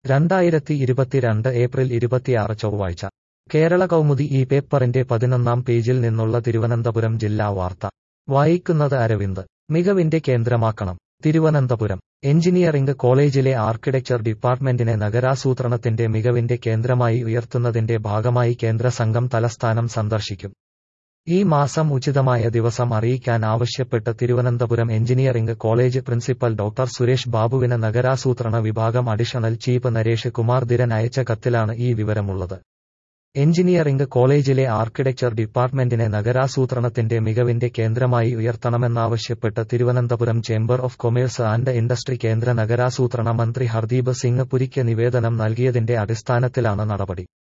രണ്ടായിരത്തി ഇരുപത്തിരണ്ട് ഏപ്രിൽ ഇരുപത്തിയാറ് ചൊവ്വാഴ്ച കേരള കൗമുദി ഈ പേപ്പറിന്റെ പതിനൊന്നാം പേജിൽ നിന്നുള്ള തിരുവനന്തപുരം ജില്ലാ വാർത്ത വായിക്കുന്നത് അരവിന്ദ് മികവിന്റെ കേന്ദ്രമാക്കണം തിരുവനന്തപുരം എഞ്ചിനീയറിംഗ് കോളേജിലെ ആർക്കിടെക്ചർ ഡിപ്പാർട്ട്മെന്റിനെ നഗരാസൂത്രണത്തിന്റെ മികവിന്റെ കേന്ദ്രമായി ഉയർത്തുന്നതിന്റെ ഭാഗമായി കേന്ദ്ര സംഘം തലസ്ഥാനം സന്ദർശിക്കും ഈ മാസം ഉചിതമായ ദിവസം അറിയിക്കാൻ ആവശ്യപ്പെട്ട് Thiruvananthapuram engineering college principal doctor Suresh ബാബുവിന് നഗരാസൂത്രണ വിഭാഗം അഡീഷണൽ ചീഫ് നരേഷ് കുമാർ ധിരൻ അയച്ച കത്തിലാണ് ഈ വിവരമുള്ളത് എഞ്ചിനീയറിംഗ് കോളേജിലെ ആർക്കിടെക്ചർ ഡിപ്പാർട്ട്മെന്റിനെ നഗരാസൂത്രണത്തിന്റെ മികവിന്റെ കേന്ദ്രമായി ഉയർത്തണമെന്നാവശ്യപ്പെട്ട് Thiruvananthapuram chamber of commerce and industry കേന്ദ്ര നഗരാസൂത്രണ മന്ത്രി ഹർദീപ് സിംഗ് പുരിക്ക് നിവേദനം നൽകിയതിന്റെ അടിസ്ഥാനത്തിലാണ് നടപടി